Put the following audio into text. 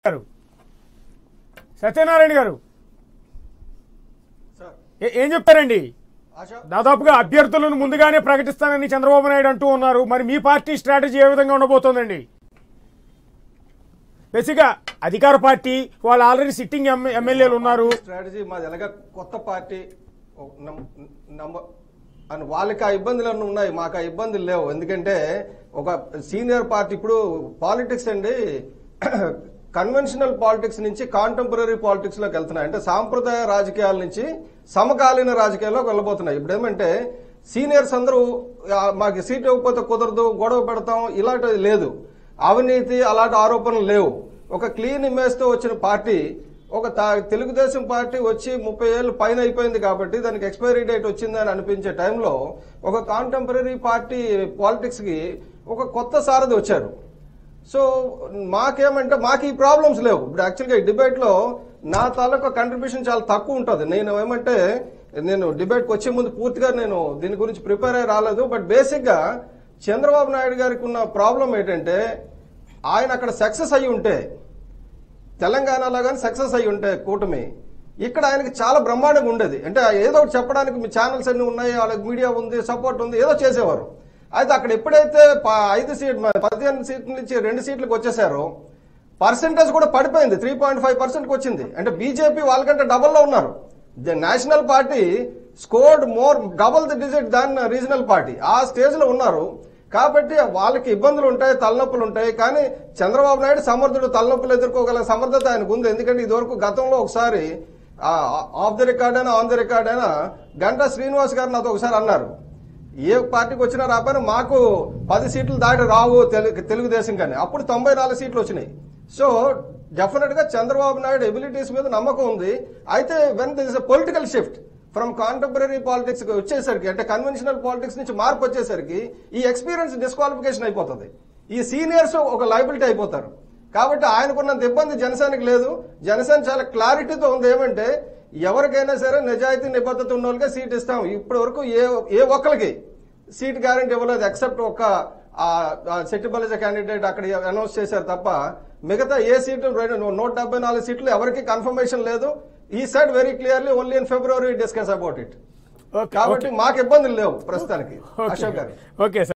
గారు సత్యనారాయణ గారు సార్ ఏ- ఏం చెప్తారండి ఆశా దాదాపుగా అభ్యర్థులను ముందుగానే ప్రకటిస్తానని చంద్రబాబు నాయుడు అంటూ ఉన్నారు మరి మీ పార్టీ స్ట్రాటజీ ఏ విధంగా ఉండబోతోందండి బేసిక్గా అధికార పార్టీ వాళ్ళు ఆల్రెడీ సిట్టింగ్ ఎమ్మెల్యేలు ఉన్నారు స్ట్రాటజీ మాది ఎలాగ కొత్త పార్టీ ఓ నం- నంబర్ అని వాళ్ళకి ఆ ఇబ్బందులు అన్నీ ఉన్నాయి మాకు ఆ ఇబ్బందులు లేవు ఎందుకంటే ఒక సీనియర్ పార్టీ ఇప్పుడు పాలిటిక్స్ అండి కన్వెన్షనల్ పాలిటిక్స్ నుంచి కాంటెంపరీ పాలిటిక్స్ లోకి వెళ్తున్నాయి అంటే సాంప్రదాయ రాజకీయాల నుంచి సమకాలీన రాజకీయాల్లోకి వెళ్ళబోతున్నాయి ఇప్పుడు ఏమంటే సీనియర్స్ అందరూ "ఆ, మాకు సీట్ ఇవ్వకపోతే కుదరదు గొడవ పెడతాం ఇలాంటిది లేదు అవినీతి అలాంటి ఆరోపణలు లేవు ఒక క్లీన్ ఇమేజ్ తో వచ్చిన పార్టీ ఒక తా- తెలుగుదేశం పార్టీ వచ్చి ముప్పై ఏళ్ళు పైన అయిపోయింది కాబట్టి దానికి ఎక్స్పైరీ డేట్ వచ్చిందని అనిపించే టైంలో ఒక కాంటెంపరీ పార్టీ పాలిటిక్స్ కి ఒక కొత్త సారథి వచ్చారు సో మాకేమంటే మాకు ఈ ప్రాబ్లమ్స్ లేవు ఇప్పుడు యాక్చువల్గా ఈ డిబేట్ లో నా తాలూకా కంట్రిబ్యూషన్ చాలా తక్కువ ఉంటుంది నేను ఏమంటే నేను డిబేట్కి వచ్చే ముందు పూర్తిగా నేను దీని గురించి ప్రిపేర్ అయ్యి రాలేదు బట్ బేసిక్ గా చంద్రబాబు నాయుడు గారికి ఉన్న ప్రాబ్లం ఏంటంటే ఆయన అక్కడ సక్సెస్ అయ్యి ఉంటే తెలంగాణలో కానీ సక్సెస్ అయ్యి ఉంటే కూటమి ఇక్కడ ఆయనకి చాలా బ్రహ్మాండంగా ఉండేది అంటే ఏదో ఒకటి చెప్పడానికి మీ ఛానల్స్ అన్ని ఉన్నాయి వాళ్ళకి మీడియా ఉంది సపోర్ట్ ఉంది ఏదో చేసేవారు అయితే అక్కడ ఎప్పుడైతే ప- ఐదు సీట్ పదిహేను సీట్ల నుంచి రెండు సీట్లకు వచ్చేసారో పర్సెంటేజ్ కూడా పడిపోయింది త్రీ పాయింట్ ఫైవ్ పర్సెంట్కి వచ్చింది అంటే బీజేపీ వాళ్ళకంటే డబల్లో ఉన్నారు the national party scored more double the digit than regional party ఆ స్టేజ్ లో ఉన్నారు కాబట్టి వాళ్ళకి ఇబ్బందులు ఉంటాయి తలనొప్పులు ఉంటాయి కానీ చంద్రబాబు నాయుడు సమర్థుడు తలనొప్పులు ఎదుర్కోగల సమర్థత ఆయనకు ఉంది ఎందుకంటే ఇదివరకు గతంలో ఒకసారి ఆఫ్ ది రికార్డ్ అయినా ఆన్ ది రికార్డ్ అయినా గంటా శ్రీనివాస్ గారు నాతో ఒకసారి అన్నారు ఏ పార్టీకి వచ్చినా రాకపోయినా మాకు పది సీట్లు దాటి రావు తెలు- తెలుగుదేశం కానీ అప్పుడు తొంభై నాలుగు సీట్లు వచ్చినాయి సో డెఫినెట్ గా చంద్రబాబు నాయుడు ఎబిలిటీస్ మీద నమ్మకం ఉంది అయితే when this is political shift from contemporary politics వచ్చేసరికి అంటే కన్వెన్షనల్ పాలిటిక్స్ నుంచి మార్పు వచ్చేసరికి ఈ ఎక్స్పీరియన్స్ డిస్క్వాలిఫికేషన్ అయిపోతుంది ఈ సీనియర్స్ ఒక లైబిలిటీ అయిపోతారు కాబట్టి ఆయనకున్నంత ఇబ్బంది జనసేనకి లేదు జనసేన చాలా క్లారిటీతో ఉంది ఏమంటే ఎవరికైనా సరే నిజాయితీ నిబద్ధత ఉన్న వాళ్ళకే సీట్ ఇస్తాం ఇప్పటి వరకు ఏ ఏ ఒక్కరికి సీట్ గ్యారంటీ ఇవ్వలేదు ఎక్సెప్ట్ ఒక సెట్టి బలిజ క్యాండిడేట్ అక్కడ అనౌన్స్ చేశారు తప్ప మిగతా ఏ సీట్లు రెండు నూట డెబ్బై నాలుగు సీట్లు ఎవరికి కన్ఫర్మేషన్ లేదు ఈ side very clearly only in February discuss about it okay కాబట్టి మాకు ఇబ్బందులు లేవు ప్రస్తుతానికి అశోక్ గారు ఓకే సార్